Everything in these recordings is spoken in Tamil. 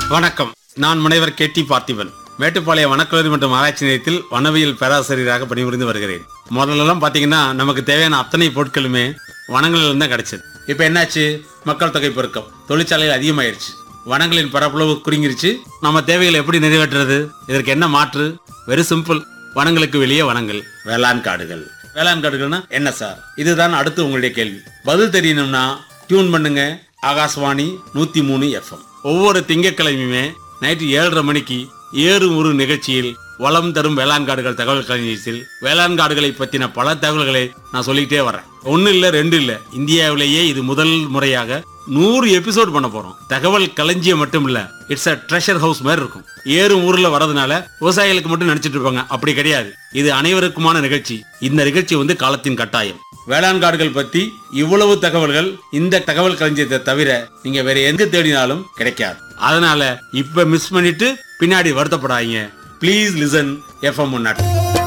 வணக்கம் நான் முனைவர் கே டி பார்த்திபன் மேட்டுப்பாளையம் வனக்கல்லூரி மற்றும் ஆராய்ச்சி நிலையத்தில் வனவியல் பேராசிரியராக பணிபுரிந்து வருகிறேன் முதல்லலாம் பாத்தீங்கன்னா நமக்கு தேவையான அத்தனை பொருட்களுமே வனங்களில் தான் கிடைச்சது இப்போ என்னாச்சு மக்கள் தொகை பெருக்கம் தொழிற்சாலைகள் அதிகமாயிருச்சு வனங்களின் பரப்பளவு குறுங்கிருச்சு நம்ம தேவைகளை எப்படி நிறைவேற்றுறது இதற்கு என்ன மாற்று வெரி சிம்பிள் வனங்களுக்கு வெளியே வனங்கள் வேளாண் காடுகள் வேளாண் காடுகள்னா என்ன சார் இதுதான் அடுத்து உங்களுடைய கேள்வி பதில் தெரியணும்னா டியூன் பண்ணுங்க ஆகாஷ்வாணி நூத்தி மூணு எஃப்எம் ஒவ்வொரு திங்கட்கிழமையுமே நைட்டு ஏழரை மணிக்கு ஏறு ஒரு நிகழ்ச்சியில் வளம் தரும் வேளாண் காடுகள் தகவல் களஞ்சியத்தில் வேளாண் காடுகளை பத்தின பல தகவல்களை நான் சொல்லிக்கிட்டே வரேன் ஒன்னு இல்ல ரெண்டு இல்ல இந்தியாவிலேயே இது முதல் முறையாக நூறு எபிசோட் பண்ண போறோம் தகவல் களஞ்சியம் மட்டும் இல்ல இட்ஸ் அ ட்ரெஷர் ஹவுஸ் மாதிரி இருக்கும் ஏறும் ஊர்ல வரதுனால விவசாயிகளுக்கு மட்டும் நினைச்சிட்டு இருப்பாங்க அப்படி கிடையாது இது அனைவருக்குமான நிகழ்ச்சி இந்த நிகழ்ச்சி வந்து காலத்தின் கட்டாயம் வேளாண் காடுகள் பத்தி இவ்வளவு தகவல்கள் இந்த தகவல் களஞ்சியத்தை தவிர நீங்க வேற எங்க தேடினாலும் கிடைக்காது அதனால இப்ப மிஸ் பண்ணிட்டு பின்னாடி வருத்தப்படாதீங்க ப்ளீஸ் லிசன் எஃப்எம் முன்னாடி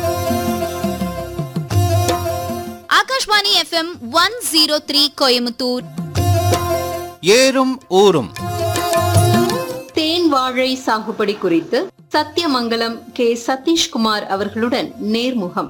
Akashvani FM one zero three Coimbatore ஏறும் ஊரும் தேன் வாழை சாகுபடி குறித்து சத்தியமங்கலம் கே சதீஷ்குமார் அவர்களுடன் நேர்முகம்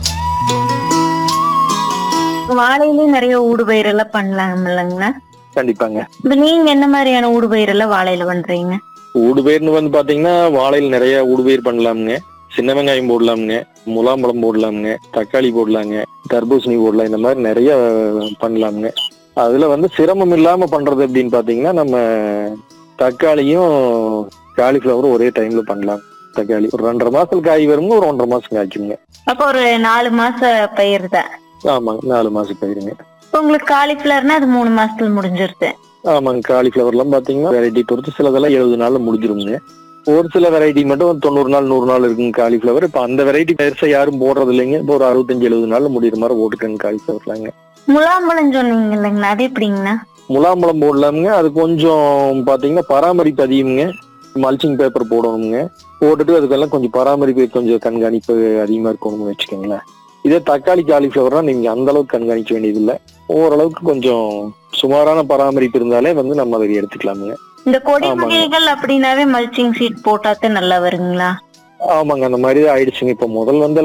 வாழையிலே நிறைய ஊடுபயிர் எல்லாம் பண்ணலாம் இல்லைங்கண்ணா கண்டிப்பாங்க இப்ப நீங்க என்ன மாதிரியான ஊடுபயிர் எல்லாம் வாழையில பண்றீங்க ஊடுபயிர்னு வந்து பாத்தீங்கன்னா வாழையில் நிறைய ஊடுபயிர் பண்ணலாமுங்க சின்ன வெங்காயம் போடலாமுங்க முலாம்பழம் போடலாமுங்க தக்காளி போடலாங்க தர்பூசணி போடலாம் இந்த மாதிரி நிறைய பண்ணலாமுங்க அதுல வந்து சிரமம் இல்லாம பண்றது அப்படின்னு பாத்தீங்கன்னா நம்ம தக்காளியும் காலிஃபிளவரும் ஒரே டைம்ல பண்ணலாம் தக்காளி ஒரு ரெண்டரை மாசத்துல காய் வருங்க ஒரு ஒன்றரை மாசம் காய்க்குங்க அப்ப ஒரு நாலு மாச பயிர் தான் ஆமாங்க நாலு மாசம் பயிருங்க இப்ப உங்களுக்கு காலிஃபிளவர்னா அது மூணு மாசத்துல முடிஞ்சிருது ஆமாங்க காலிஃபிளவர்லாம் பாத்தீங்கன்னா வெரைட்டி பொறுத்து சிலதெல்லாம் எழுபது நாள்ல முடிஞ்சிருங்க ஒரு சில வெரைட்டி மட்டும் தொண்ணூறு நாள் நூறு நாள் இருக்குங்க காலிஃபிளவர் இப்ப அந்த வெரைட்டி பெருசா யாரும் போடுறது இல்லைங்க இப்போ ஒரு அறுபத்தஞ்சு எழுபது நாள்ல முடியிற மாதிரி போட்டுக்கங்க காலிஃபிளவர்லாங்க முலாம்பழம் சொன்னீங்க இல்லைங்கண்ணா அது எப்படிங்கண்ணா முலாம்பழம் போடலாமுங்க அது கொஞ்சம் பாத்தீங்கன்னா பராமரிப்பு அதிகமுங்க மல்ச்சிங் பேப்பர் போடணுங்க போட்டுட்டு அதுக்கெல்லாம் கொஞ்சம் பராமரிப்பு கொஞ்சம் கண்காணிப்பு அதிகமா இருக்கணும்னு வச்சுக்கோங்களேன் இதே தக்காளி காலிஃபிளவர்னா நீங்க அந்த அளவுக்கு கண்காணிக்க வேண்டியதில்லை ஓரளவுக்கு கொஞ்சம் சுமாரான பராமரிப்பு இருந்தாலே வந்து நம்ம அதை எடுத்துக்கலாமுங்க இந்த கொடி ஆமாங்க. வகைகள் அப்படின்னாவே மல்ச்சிங் சீட் போட்டாதான் நல்லா வருங்களா ஆமாங்க அந்த மாதிரி தான் ஆயிடுச்சுங்க இப்ப முதல் வந்து